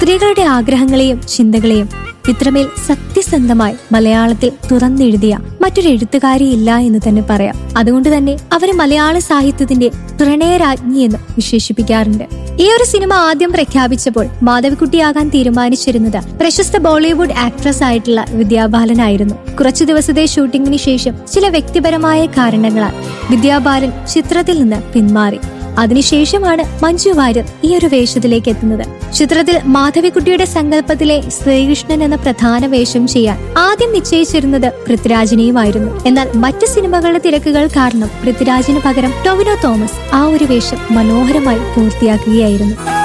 സ്ത്രീകളുടെ ആഗ്രഹങ്ങളെയും ചിന്തകളെയും ഇത്രമേൽ സത്യസന്ധമായി മലയാളത്തിൽ തുറന്നെഴുതിയ മറ്റൊരു എഴുത്തുകാരിയില്ല എന്ന് തന്നെ പറയാം അതുകൊണ്ട് തന്നെ അവരെ മലയാള സാഹിത്യത്തിന്റെ പ്രണയരാജ്ഞി എന്ന് വിശേഷിപ്പിക്കാറുണ്ട് ഈ ഒരു സിനിമ ആദ്യം പ്രഖ്യാപിച്ചപ്പോൾ മാധവിക്കുട്ടിയാകാൻ തീരുമാനിച്ചിരുന്നത് പ്രശസ്ത ബോളിവുഡ് ആക്ട്രസ് ആയിട്ടുള്ള വിദ്യാബാലനായിരുന്നു കുറച്ചു ദിവസത്തെ ഷൂട്ടിങ്ങിന് ശേഷം ചില വ്യക്തിപരമായ കാരണങ്ങളാൽ വിദ്യാബാലൻ ചിത്രത്തിൽ നിന്ന് പിന്മാറി അതിനുശേഷമാണ് മഞ്ജു വാര്യർ ഈ ഒരു വേഷത്തിലേക്ക് എത്തുന്നത് ചിത്രത്തിൽ മാധവിക്കുട്ടിയുടെ സങ്കല്പത്തിലെ ശ്രീകൃഷ്ണൻ എന്ന പ്രധാന വേഷം ചെയ്യാൻ ആദ്യം നിശ്ചയിച്ചിരുന്നത് പൃഥ്വിരാജിനെയുമായിരുന്നു എന്നാൽ മറ്റ് സിനിമകളുടെ തിരക്കുകൾ കാരണം പൃഥ്വിരാജിന് പകരം ടൊവിനോ തോമസ് ആ ഒരു വേഷം മനോഹരമായി പൂർത്തിയാക്കുകയായിരുന്നു